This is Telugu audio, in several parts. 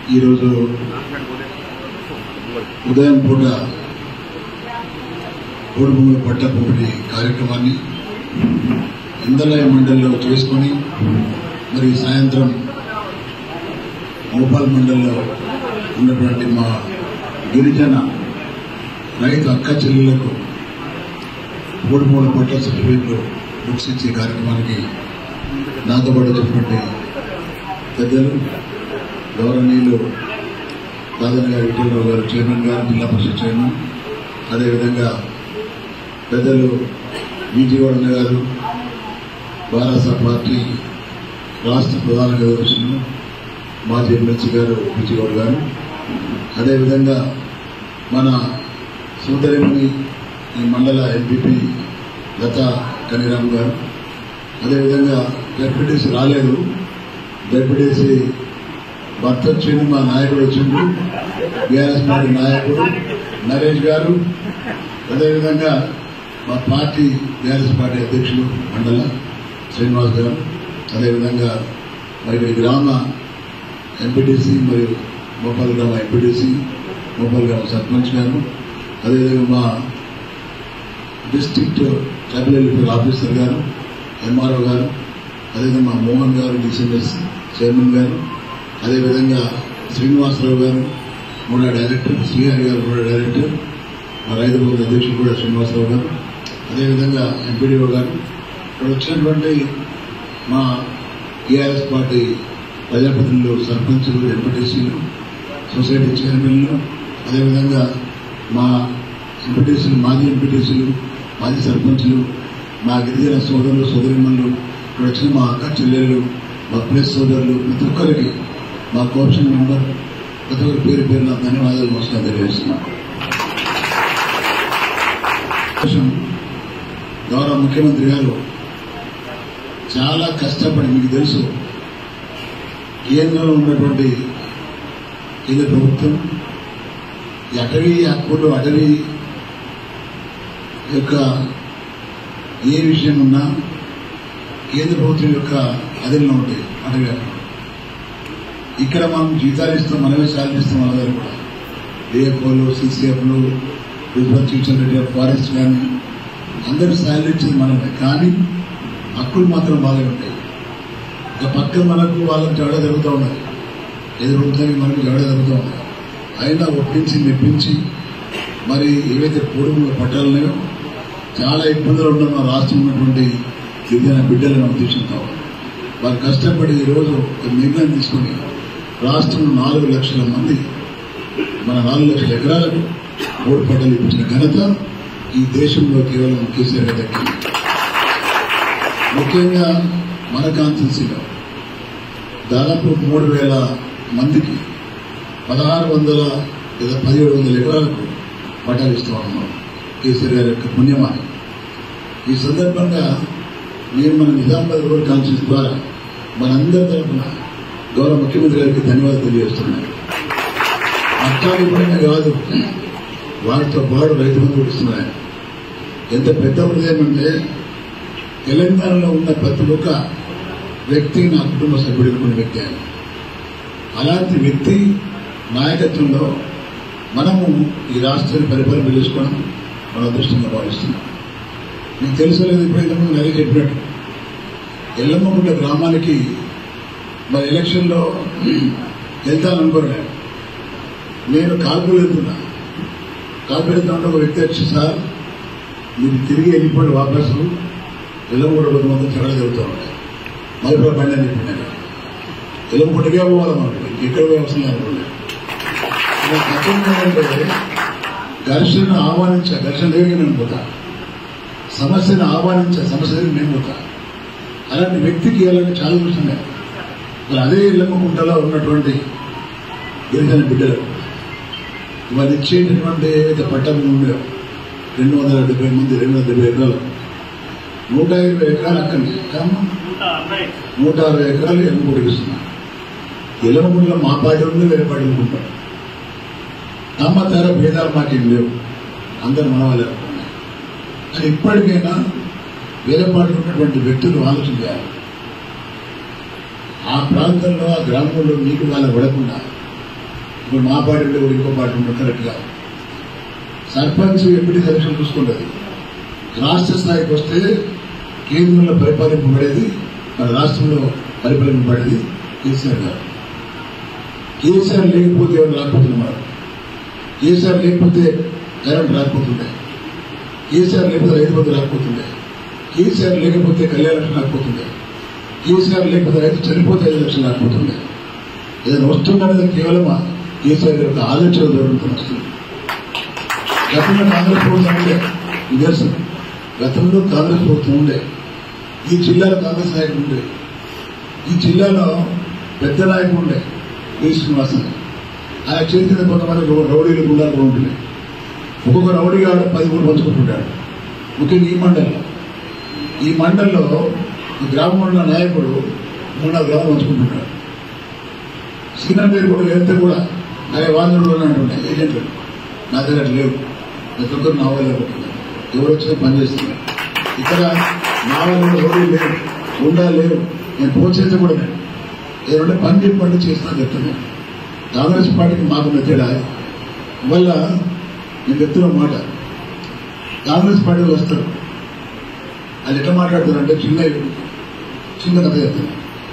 ఈరోజు ఉదయం పూట మూడు భూమి పట్ట పంపిణీ కార్యక్రమాన్ని ఇందలయ మండలిలో చేసుకొని మరి సాయంత్రం భోపాల్ మండలిలో ఉన్నటువంటి మా గిరిజన రైతు అక్క చెల్లెలకు మూడు మూడు పట్ల సర్టిఫికేట్లు బుక్స్ ఇచ్చే కార్యక్రమానికి నాతో పాటు వచ్చినటువంటి పెద్దలు గౌరవనీయులు దాదన్ గారు విఠలరావు గారు చైర్మన్ గారు జిల్లా పరిషత్ చైర్మన్ అదేవిధంగా పెద్దలు బీజీగౌడ గారు భారత పార్టీ రాష్ట్ర ప్రధాన కార్యదర్శులు మాజీ ఎమ్మెల్సీ గారు బీజీగౌడ గారు అదేవిధంగా మన సోదరిమణి ఈ మండల ఎంపీపీ లతా కనిరామ్ గారు అదేవిధంగా డెప్యూటీసీ రాలేదు డెప్యూటీసీ భర్త వచ్చిండు మా నాయకుడు వచ్చిండు బీఆర్ఎస్ పార్టీ నాయకుడు నరేష్ గారు అదేవిధంగా మా పార్టీ బీఆర్ఎస్ పార్టీ అధ్యక్షులు మండల శ్రీనివాస్ గారు అదేవిధంగా మరి ఈ గ్రామ ఎంపీటీసీ మరియు మోపాల్ గ్రామ ఎంపీటీసీ మోపాల్ గ్రామ సర్పంచ్ గారు అదేవిధంగా మా డిస్ట్రిక్ట్ ట్రైబల్ వెల్ఫేర్ ఆఫీసర్ గారు ఎంఆర్ఓ గారు అదేవిధంగా మా మోహన్ గారు డిసిఎంఎస్ చైర్మన్ గారు అదేవిధంగా శ్రీనివాసరావు గారు మూడో డైరెక్టర్ శ్రీహరి గారు మూడో డైరెక్టర్ మా రైతు బోర్డు అధ్యక్షుడు కూడా శ్రీనివాసరావు గారు అదేవిధంగా ఎంపీడీఓ గారు ఇక్కడ వచ్చినటువంటి మా టీఆర్ఎస్ పార్టీ ప్రజాప్రతినిధులు సర్పంచులు ఎంపీటీసీలు సొసైటీ చైర్మన్లు అదేవిధంగా మా ఎంపీటీసీలు మాజీ ఎంపీటీసీలు మాజీ సర్పంచులు మా గిరిజన సోదరులు సోదరిమణులు ఇక్కడ వచ్చిన మా అక్క చెల్లెళ్ళు మా ప్రెస్ సోదరులు ప్రతి ఒక్కరికి మా కోఆప్షన్ మెంబర్ ప్రతి ఒక్కరి పేరు పేరున ధన్యవాదాలు నమస్కారం తెలియజేస్తున్నాను కోసం గౌరవ ముఖ్యమంత్రి గారు చాలా కష్టపడి మీకు తెలుసు కేంద్రంలో ఉన్నటువంటి కేంద్ర ప్రభుత్వం ఈ అటవీ హక్కులు అటవీ యొక్క ఏ విషయం ఉన్నా కేంద్ర ప్రభుత్వం యొక్క అధీనంలో ఉంటాయి అటవీ హక్కులు ఇక్కడ మనం జీతాలు ఇస్తాం మనమే శాలరీ ఇస్తాం వాళ్ళ దగ్గర కూడా డిఎఫ్ఓలు సిసిఎఫ్లు reserve chief secretary of forest కానీ అందరూ శాలరీ ఇచ్చేది మనమే కానీ హక్కులు మాత్రం బాగా ఉంటాయి ఇక పక్క మనకు వాళ్ళకి జగడ జరుగుతూ ఉన్నది ఎదురు ప్రభుత్వానికి మనకు జగడ జరుగుతూ ఉన్నది అయినా ఒప్పించి మెప్పించి మరి ఏవైతే పూర్వంలో పట్టాలన్నాయో చాలా ఇబ్బందులు ఉన్న మన రాష్ట్రం ఉన్నటువంటి గిరిజన బిడ్డలు మనం తీసుకుంటాం వారు కష్టపడి ఈరోజు ఒక నిర్ణయం తీసుకుని రాష్ట్రంలో నాలుగు లక్షల మంది మన నాలుగు లక్షల ఎకరాలకు మూడు పంటలు ఇప్పించిన ఘనత ఈ దేశంలో కేవలం కేసీఆర్ గారి దక్కింది ముఖ్యంగా మన కాన్స్టిట్యూన్సీలో దాదాపు మూడు వేల మందికి పదహారు వందల లేదా పదిహేడు వందల ఎకరాలకు పట్టాలు ఇస్తూ ఉన్నాం కేసీఆర్ గారి యొక్క పుణ్యమాని ఈ సందర్భంగా నేను మన నిజామాబాద్ రోడ్ కాన్స్టిట్యూన్స్ ద్వారా మనందరి తరఫున గౌరవ ముఖ్యమంత్రి గారికి ధన్యవాదాలు తెలియజేస్తున్నాను పట్టాలు ఇవ్వడమే కాదు వాటితో పాటు రైతు బంధువులు ఇస్తున్నాయి ఎంత పెద్ద హృదయం అంటే తెలంగాణలో ఉన్న ప్రతి ఒక్క వ్యక్తి నా కుటుంబ సభ్యుడికి ఉన్న వ్యక్తి ఆయన అలాంటి వ్యక్తి నాయకత్వంలో మనము ఈ రాష్ట్రాన్ని పరిపాలన చేసుకోవడం మన అదృష్టంగా భావిస్తున్నాం మీకు తెలుసు లేదు ఇప్పుడు ఇంతకుముందు నరే చెప్పినట్టు ఎల్లమ్మగుంట గ్రామానికి మరి ఎలక్షన్లో వెళ్తాననుకోలేదు నేను కాల్పులు వెళ్తున్నా కాల్పులు వెళ్తుంటే ఒక వ్యక్తి వచ్చి సార్ మీరు తిరిగి వెళ్ళిపోండి వాపసు ఎల్లమ్మగుంట కొంత మొత్తం చెగడ జరుగుతూ ఉంటాయి మళ్ళీ బండి అని చెప్పినాను ఎల్లమ్మగుంటకే పోవాలి మనకి ఎక్కడ పోయి అవసరం లేకుండా ఇలా కథం ఏంటంటే ఘర్షణ ఆహ్వానించ ఘర్షణ లేని నేను పోతా సమస్యను ఆహ్వానించే సమస్య దగ్గరికి నేను పోతా అలాంటి వ్యక్తికి అలాంటి చాలా చూస్తున్నాయి మరి అదే ఇళ్ళమ్మకుంటలో ఉన్నటువంటి గిరిజన బిడ్డలు వాళ్ళు ఇచ్చేటటువంటి ఏవైతే పట్టణం ఉండేవో రెండు వందల డెబ్బై మంది రెండు వందల డెబ్బై ఎకరాలు నూట ఇరవై ఎకరాలు అక్కడి నూట అరవై ఎకరాలు ఎల్లమ్మగుడికి ఇస్తున్నారు ఎల్లమ్మగుడిలో మా పార్టీ ఉంది వేరే పార్టీ ఉంటారు తమ తర భేదాలు మాకేం లేవు అందరు మన వాళ్ళే అనుకున్నాయి కానీ ఇప్పటికైనా వేరే పాటలు ఉన్నటువంటి వ్యక్తులు ఆలోచన చేయాలి ఆ ప్రాంతంలో ఆ గ్రామంలో నీటి వాళ్ళ పడకుండా ఇప్పుడు మా పార్టీ ఉంటే కూడా ఇంకో పార్టీ ఉంటుంది కరెక్ట్ గా సర్పంచ్ ఎంపీ ఎలక్షన్ చూసుకుంటుంది రాష్ట్ర స్థాయికి వస్తే కేంద్రంలో పరిపాలింపబడేది మన రాష్ట్రంలో పరిపాలింపబడేది కేసీఆర్ గారు కేసీఆర్ లేకపోతే ఎవరు రాకపోతున్నారు కేసీఆర్ లేకపోతే కరెంట్ రాకపోతుండే కేసీఆర్ లేకపోతే రైతు బంధు రాకపోతుండే కేసీఆర్ లేకపోతే కళ్యాణ లక్ష్యం రాకపోతుండే కేసీఆర్ లేకపోతే రైతు చనిపోతే ఐదు లక్షలు రాకపోతుండే ఏదైనా వస్తుందనేది కేవలం ఆ కేసీఆర్ యొక్క ఆలోచన జరుగుతున్న వస్తుంది గతంలో కాంగ్రెస్ ప్రభుత్వం ఉండే నిదర్శనం గతంలో కాంగ్రెస్ ప్రభుత్వం ఉండే ఈ జిల్లాలో కాంగ్రెస్ నాయకుడు ఉండే ఈ జిల్లాలో పెద్ద నాయకుడు ఉండే వి శ్రీనివాసన్ ఆయన చేసిన కొంతమంది రౌ- రౌడీలు గుండాలు కూడా ఉంటున్నాయి ఒక్కొక్క రౌడీ గాడు పది మూడు పంచుకుంటుంటాడు ముఖ్యంగా ఈ మండలం ఈ మండలంలో ఈ గ్రామంలో ఉన్న నాయకుడు మూడు నాలుగు గ్రామాలు పంచుకుంటుంటాడు సినిమా పేరు కూడా వెళ్తే కూడా అరే వాళ్ళు కూడా అంటుండే ఏజెంట్లు నా దగ్గర అట్లా లేవు ప్రతి ఒక్కరు నా వాళ్ళు అనుకుంటున్నారు ఎవరు వచ్చినా పని చేస్తున్నారు ఇక్కడ నా వాళ్ళు ఎవరు లేరు ఉండాలి లేరు నేను ప్రోత్సహించ కూడా నేను ఏదంటే పని చెప్పండి చేస్తున్నా చెప్తున్నాను కాంగ్రెస్ పార్టీకి మాకు మెత్తడా వల్ల నేను చెప్తున్న మాట కాంగ్రెస్ పార్టీలు వస్తారు అది ఎట్లా మాట్లాడతారంటే చిన్న చిన్న కథ చెప్తాను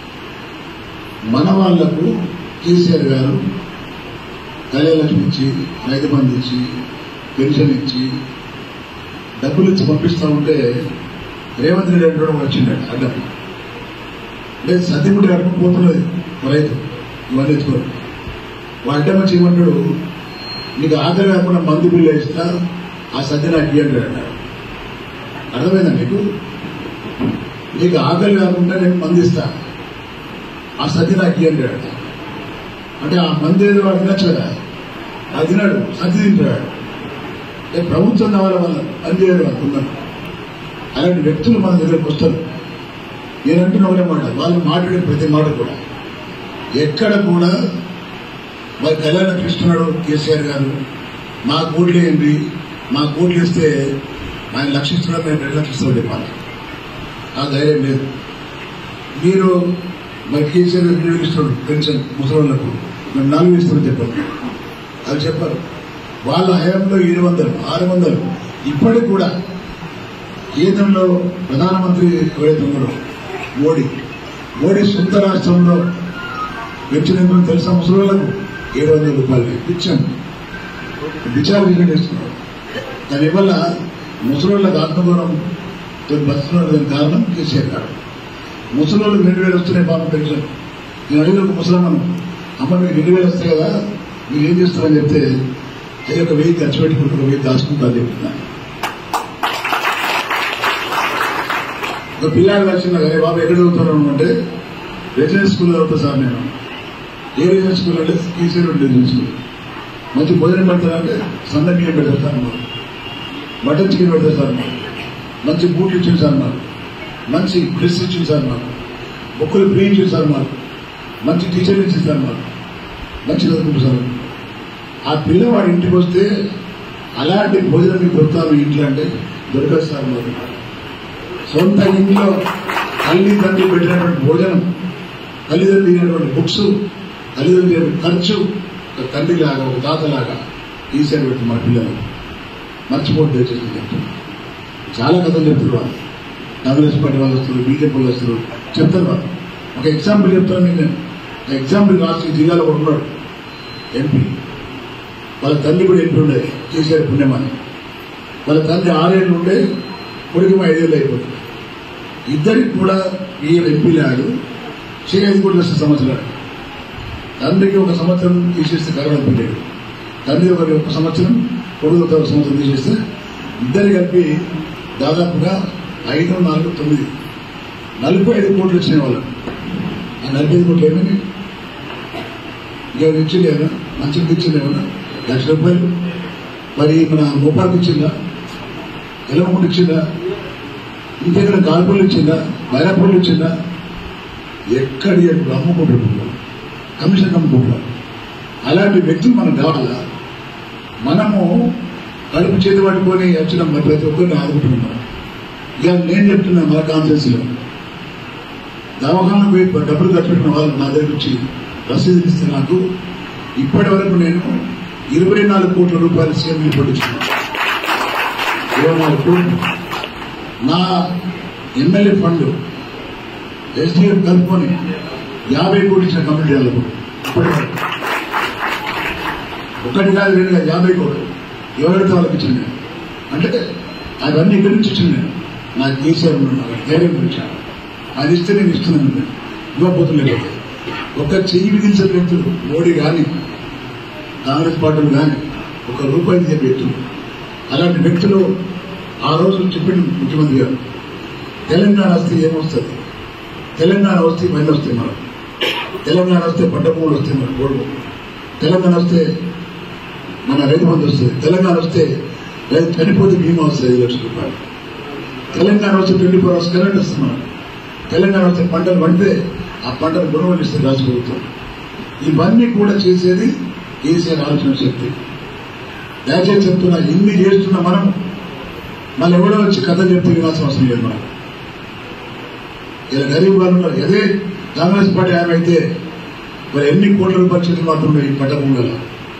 మన వాళ్లకు కేసీఆర్ గారు కళ్యాణలక్ష్మి ఇచ్చి రైతు బంధు ఇచ్చి పెన్షన్ ఇచ్చి డబ్బులు ఇచ్చి పంపిస్తా ఉంటే రేవంత్ రెడ్డి అంటే వచ్చిండాడు అడ్డం లేదు సత్యముడి అడ్డం పోతున్నది మా రైతు ఇవన్నీ ఎత్తుకోరు వాడు అడ్డం వచ్చి ఏమంటాడు నీకు ఆకలి కాకుండా మందు బిల్లు ఇస్తా ఆ సత్య నాకు ఇవ్వండి అన్నాడు అర్థమైందా మీకు నీకు ఆకలి కాకుండా నేను మందు ఇస్తా ఆ సత్య నాకు ఇవ్వండి అన్నాడు అంటే ఆ మంది ఏదో వాడు తినచ్చు కదా అది తిన్నాడు సత్య తింటాడు అంటే ప్రభుత్వం కావాలి వాళ్ళ పని చేయడం అనుకున్నాను అలాంటి వ్యక్తులు మన దగ్గరకు వస్తారు నేనంటున్న ఒకటే మాట వాళ్ళు మాట్లాడే ప్రతి మాట కూడా ఎక్కడ కూడా మరి కళ్యాణ కృష్ణుడు కేసీఆర్ గారు మా కోట్లు ఏంటి మా కోట్లు ఇస్తే ఆయన లక్షిస్తున్నాడు మేము రెండు లక్షలు ఇస్తామని చెప్పాలి ఆ ధైర్యం లేదు మీరు మరి కేసీఆర్ గారు రెండు వేలు ఇస్తున్నాడు పెన్షన్ ముసలిళ్లకు మేము నాలుగు వేలు ఇస్తామని చెప్పారు అది చెప్పారు వాళ్ళ హయాంలో ఏడు వందలు ఆరు వందలు ఇప్పటికి కూడా కేంద్రంలో ప్రధానమంత్రి ఎవరైతే ఉన్నారో మోడీ మోడీ సొంత రాష్ట్రంలో పెన్షన్ ఎంతో తెలుసా ముసలిళ్లకు ఏడు వందల రూపాయలు ఇచ్చాను విచారణ చేస్తున్నారు దానివల్ల ముసలిళ్ళకు ఆత్మగౌరవం బతుకున్నారు దానికి కారణం కేసీఆర్ గారు ముసలిళ్ళకి రెండు వేలు వస్తున్నాయి పాపం పెన్షన్ నేను అడిగిన ఒక ముసలమ్మను అమ్మ మీకు రెండు వేలు వస్తాయి కదా మీరు ఏం చేస్తారని చెప్తే "అయ్యో, ఒక వెయ్యి ఖర్చు పెట్టుకుంటారు ఒక వెయ్యి దాచుకుంటారు చెప్తున్నా ఒక పిల్లాడు వచ్చిందా అరే బాబు ఎక్కడ చదువుతున్నాను అంటే రెసిడెన్స్ స్కూల్లో చదువుతా సార్ నేను ఏ రెసిడెన్స్ స్కూల్ అంటే కేసీఆర్ రెసిడెన్స్ స్కూల్ మంచి భోజనం పెడతారంటే సన్న బియ్యం పెడతారు సార్ మాకు మటన్ చికెన్ పెడతారు సార్ మాకు మంచి బూట్లు ఇచ్చింది సార్ మాకు మంచి డ్రెస్ ఇచ్చింది సార్ మాకు బుక్కులు ఫ్రీ ఇచ్చింది సార్ మాకు మంచి టీచర్లు ఇచ్చింది సార్ మాకు మంచి చదువుకుంటారు సార్ ఆ పిల్లవాడి ఇంటికి వస్తే అలాంటి భోజనం మీకు దొరుకుతాను ఇంట్లో అంటే దొరకదు సార్ మాకు సొంత ఇంట్లో తల్లిదండ్రులు పెట్టినటువంటి భోజనం తల్లిదండ్రులు తినేటువంటి బుక్స్ తల్లిదండ్రులు తినే ఖర్చు ఒక తండ్రిలాగా ఒక తాతలాగా ఈసారి పెట్టి మా పిల్లలు మర్చిపోతే దయచేసి చెప్తున్నారు చాలా కథలు చెప్తారు వాళ్ళు కాంగ్రెస్ పార్టీ వాళ్ళు వస్తారు బీజేపీ వాళ్ళు వస్తారు చెప్తారు వాళ్ళు ఒక ఎగ్జాంపుల్ చెప్తాను మీకు నేను ఒక ఎగ్జాంపుల్ రాష్ట్ర జిల్లాలో ఒకడు ఉన్నాడు ఎంపీ వాళ్ళ తల్లి కూడా ఎంపీ ఉండేది కేసీఆర్ పుణ్యమని వాళ్ళ తండ్రి ఆరేళ్ళు ఉండే కొడుకు ఐదేళ్ళు అయిపోతుంది ఇద్దరికి కూడా ఈయన ఎంపీ లాడు చేయదు కూడా లక్ష సంవత్సరాలు తండ్రికి ఒక సంవత్సరం తీసేస్తే కరోనా పిల్లాడు తండ్రి ఒక ఒక సంవత్సరం కొడుకు ఒక సంవత్సరం తీసేస్తే ఇద్దరు కలిపి దాదాపుగా ఐదు నాలుగు తొమ్మిది నలభై ఐదు కోట్లు వచ్చినాయి వాళ్ళు ఆ నలభై ఐదు కోట్లు ఏమని ఇంకేమైనా ఇచ్చింది ఏమైనా మంచిగా ఇచ్చింది ఏమైనా లక్ష రూపాయలు మరి మన భోపాల్కి ఇచ్చిందా ఎలమకుంట ఇచ్చిందా ఇంకెక్కడ కాల్పూలు ఇచ్చిందా బైరాపూర్లు ఇచ్చిందా ఎక్కడి ఎక్కడ అమ్ముకుంటున్నారు కమిషన్ అమ్ముకుంటున్నారు అలాంటి వ్యక్తులు మనకు కావాలా మనము కడుపు చేతి పట్టుకొని వచ్చిన మరి ప్రతి ఒక్కరిని ఆదుకుంటున్నాం ఇక నేను చెప్తున్నా మన కాన్ఫరెన్స్ లో దవాఖాన పోయి డబ్బులు కట్టుకున్న వాళ్ళు నా దగ్గర వచ్చి రసీదులు ఇస్తే నాకు ఇప్పటి వరకు నేను ఇరవై నాలుగు కోట్ల రూపాయలు సీఎం పొడిచుకున్నాను ఇరవై నాలుగు కోట్లు నా ఎమ్మెల్యే ఫండ్ ఎస్డిఎఫ్ కలుపుకొని యాభై కోట్లు ఇచ్చిన కమిటీ వాళ్ళకు ఇప్పటి వరకు ఒకటి కాదు రెండు కాదు యాభై కోట్లు ఎవరైతే వాళ్ళకి ఇచ్చింది నేను. అంటే అవన్నీ ఇక్కడి నుంచి ఇచ్చింది నేను నాకు కేసీఆర్ ఉన్నాడు ధైర్యం ఇచ్చాను అది ఇస్తే నేను ఇస్తున్నాను నేను. ఇవ్వబోతులేదు ఒక చెయ్యి విధించే వ్యక్తులు మోడీ కానీ కాంగ్రెస్ పార్టీలు కానీ ఒక రూపాయి ఇచ్చే వ్యక్తులు అలాంటి వ్యక్తులు ఆ రోజు చెప్పిన ముఖ్యమంత్రి గారు తెలంగాణ వస్తే ఏమొస్తుంది తెలంగాణ వస్తే ఇవన్నీ వస్తాయి మనం తెలంగాణ వస్తే పంట భూములు వస్తాయి మన గోల్డ్ తెలంగాణ వస్తే మన రైతు బంధు వస్తుంది తెలంగాణ వస్తే రైతు చనిపోతే బీమా వస్తుంది ఐదు లక్షల రూపాయలు తెలంగాణ వస్తే ట్వంటీ ఫోర్ అవర్స్ కరెంట్ వస్తుంది మనం తెలంగాణ వస్తే పంటలు పండితే ఆ పంటను కొనుగోలు ఇస్తుంది రాష్ట్ర ప్రభుత్వం ఇవన్నీ కూడా చేసేది కేసీఆర్ ఆలోచన శక్తి దయచేసి చెప్తున్నా ఇన్ని చేస్తున్న మనం మళ్ళీ ఎవడో వచ్చి కథ చెప్తే వినాల్సిన అవసరం లేదు మనం ఇలా గరీబ్ వాళ్ళు ఉన్నారు అదే కాంగ్రెస్ పార్టీ ఆమె అయితే మరి ఎన్ని కోట్ల రూపాయల చేతులు మాత్రమే ఈ పంట భూములలో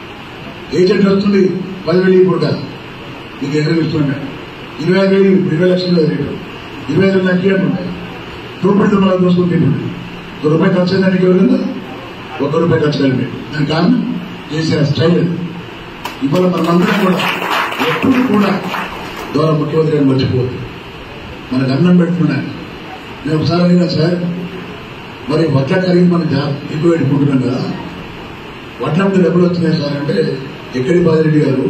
ఏజెంట్ వస్తుంది పదివేలు ఇప్పుడు కాదు మీకు ఎక్కడ ఇస్తున్నాను ఇరవై ఐదు వేలు ఇప్పుడు ఇరవై లక్షలు రేటు ఇరవై ఐదు లక్షలు ఉన్నాయి రూపాయి తొమ్మిది దోసుకుంటే ఇప్పుడు ఒక రూపాయి ఖర్చు అయిందానికి ఎవరు ఒక రూపాయి ఖర్చు కాదు మీరు దాని కారణం చేసే స్టైల్ అది ఇవాళ మనమందరం కూడా ఎప్పుడు కూడా గౌరవ ముఖ్యమంత్రి గారిని మర్చిపోవద్దు మనకు అన్నం పెడుతున్నాను నేను ఒకసారి అడిగినా సార్ మరి వడ్ల ఖరీదు మనం జా- ఎక్కువ పెట్టుకుంటున్నాం కదా వడ్ల మీద డబ్బులు వస్తున్నాయి సార్ అంటే ఎక్కడి బాజిరెడ్డి గారు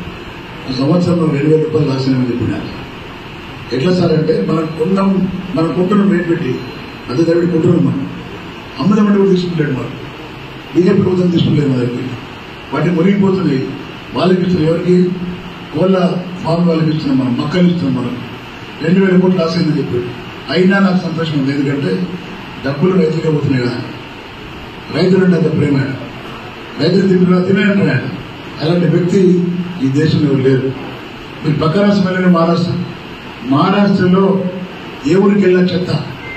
ఈ సంవత్సరంలో రెండు వేల రూపాయలు రాసినామని చెప్పినారు ఎట్లా సార్ అంటే మనం కొన్నాం మనం కొంటున్నాం రేట్ పెట్టి అంత ధర పెట్టి కొంటున్నాం మనం అమ్మదమంటే కూడా తీసుకుంటాడు మనం బీజేపీ ప్రభుత్వం తీసుకుంటలేదు మా దగ్గరికి వాటిని మునిగిపోతున్నాయి వాళ్ళకి ఇస్తున్నాం ఎవరికి కోళ్ళ ఫామ్ వాళ్ళకి ఇస్తున్నాం మనం మక్కలు ఇస్తున్నాం మనం రెండు వేల కోట్లు లాస్ అయిందని చెప్పి అయినా నాకు సంతోషం ఉంది ఎందుకంటే డబ్బులు రైతులకే పోతున్నాయి కదా రైతులంటే అంత ప్రేమ ఆయన. రైతులు తింటున్నా తినేయంటాడు ఆయన అలాంటి వ్యక్తి ఈ దేశంలో ఎవరు లేరు మీరు పక్క రాష్ట్రం వెళ్ళిన మహారాష్ట్ర మహారాష్ట్రలో ఏ ఊరికి వెళ్ళిన చెత్త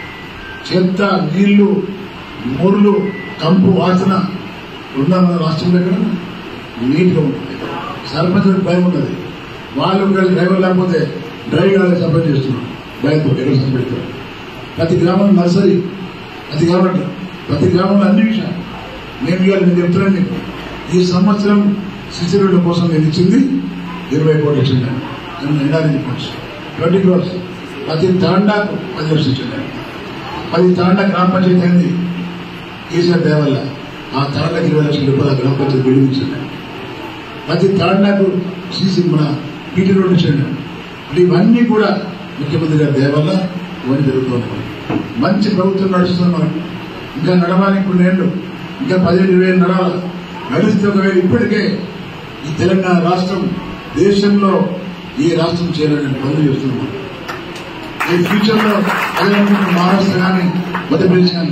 చెత్త నీళ్లు మూర్లు కంపు వాసన ఉందా మన రాష్ట్రంలో ఎక్కడ నీట్గా ఉంటుంది సర్పంచ్ భయం ఉన్నది వాళ్ళు ఒకవేళ డ్రైవర్ లేకపోతే డ్రైవ్ కాలేదు సర్పంచ్ చేస్తున్నాం భయంతో ఎక్కడ సంపెడతారు ప్రతి గ్రామంలో నర్సరీ ప్రతి గ్రామంలో ప్రతి గ్రామంలో అన్ని విషయాలు మేము ఇవాళ నేను చెప్తున్నాను నీకు ఈ సంవత్సరం శిశురుల కోసం నేను ఇచ్చింది ఇరవై కోట్లు ఇచ్చింది నేను ఎండాలి చెప్పచ్చు ట్వంటీ క్రోర్స్ ప్రతి తాండాకు పది లక్షలు ఇచ్చింది పది తాండా గ్రామ పంచాయతీ అయింది కేసీఆర్ దయ వల్ల ఆ తాండాకి ఇరవై లక్షల రూపాయల గ్రామ పంచాయతీ బిల్డింగ్ ఇచ్చింది ప్రతి తాండాకు సీసీ మన పీటీ రోడ్డు ఇచ్చింది అంటే ఇవన్నీ కూడా ముఖ్యమంత్రి గారి దయ వల్ల ఇవన్నీ జరుగుతుంది మనకి. మంచి ప్రభుత్వం నడుస్తుంది మనం ఇంకా నడవాలి ఇప్పుడు నేను ఇంకా పదిహేను ఇరవై ఏళ్ళు నడవాలి నడిస్తే ఒకవేళ ఇప్పటికే ఈ తెలంగాణ రాష్ట్రం దేశంలో ఏ రాష్ట్రం చేయాలని పనులు చేస్తున్నాం మనం. ఈ ఫ్యూచర్ లో అదే మహారాష్ట్ర కానీ మధ్యప్రదేశ్ కానీ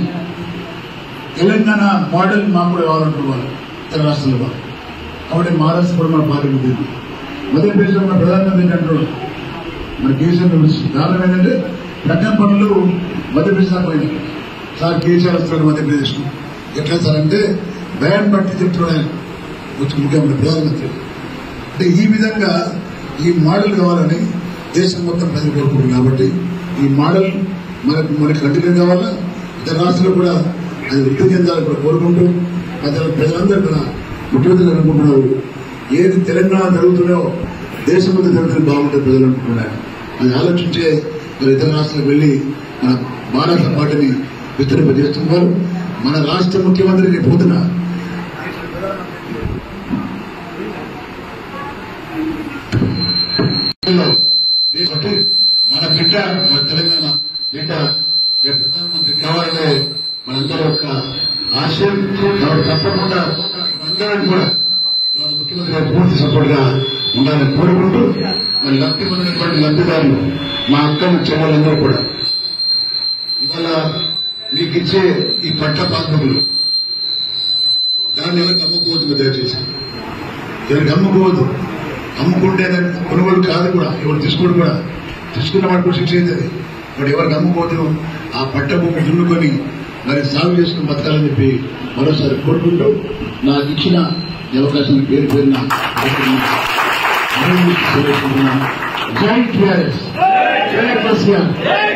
తెలంగాణ మోడల్ మాకు కూడా కావాలంటున్నారు వాళ్ళు ఇతర రాష్ట్రాల వాళ్ళు కాబట్టి మహారాష్ట్ర కూడా మన పార్టీ ఉంది మధ్యప్రదేశ్లో మన ప్రధానమంత్రి అంటున్నారు మన కేసీఆర్ పిలుస్తుంది కారణం ఏంటంటే ప్రజ్ఞ పనులు మధ్యప్రదేశ్ దాకా పోయినాయి సార్ కేసీఆర్ వస్తున్నాడు మధ్యప్రదేశ్ ఎట్లా సార్ అంటే భయాన్ని బట్టి చెప్తున్నాడు ఆయన వచ్చి ముఖ్యమంత్రి ప్రధానమంత్రి అంటే ఈ విధంగా ఈ మోడల్ కావాలని దేశం మొత్తం ప్రజలు కోరుకుంటుంది కాబట్టి ఈ మోడల్ మనకు మనకి కంటిన్యూ కావాలా ఇతర రాష్ట్రాలు కూడా అది వృద్ధి చెందాలని కూడా కోరుకుంటూ ప్రజలు ప్రజలందరూ కూడా ముఖ్యమంత్రి గారు అనుకుంటున్నారు ఏది తెలంగాణ జరుగుతుందో దేశం మొత్తం జరుగుతుంది బాగుంటుంది ప్రజలు అనుకుంటున్నారు అది ఆలోచించే మరి ఇతర రాష్ట్రాలకు వెళ్లి మన భారత పార్టీని విస్తరింపజేస్తున్నారు మన రాష్ట్ర ముఖ్యమంత్రి రేపు పొద్దున కాబట్టి మన బిడ్డ మన తెలంగాణ బిడ్డ రేపు ప్రధానమంత్రి కావాలనే మనందరూ యొక్క ఆశయం కాబట్టి తప్పకుండా అందరం కూడా ఇవాళ ముఖ్యమంత్రి గారు పూర్తి సపోర్ట్ గా ఉండాలని కోరుకుంటూ మరి లబ్ధి పొందినటువంటి లబ్ధిదారులు మా అక్కలు చెల్లెలందరూ కూడా ఇవాళ మీకు ఇచ్చే ఈ పట్ల పాస్బుక్లు దాన్ని ఎవరికి అమ్ముకోవద్దు మీరు దయచేసి ఎవరికి అమ్ముకోవద్దు అమ్ముకుంటే దాన్ని కొనుగోలు కాదు కూడా ఎవరు తీసుకోడు కూడా తీసుకున్న వాడు కూడా శిక్ష అయింది అది వాడు ఎవరికి అమ్ముకోవద్దు ఆ పట్ట భూమి దున్నుకొని మరి సాగు చేసుకుని బతకాలని చెప్పి మరోసారి కోరుకుంటూ నాకు ఇచ్చిన ఈ అవకాశం పేరు పేరున అభినందిస్తూ సెలవుకుంటున్నాను. జై టీఆర్ఎస్ జై కేసీఆర్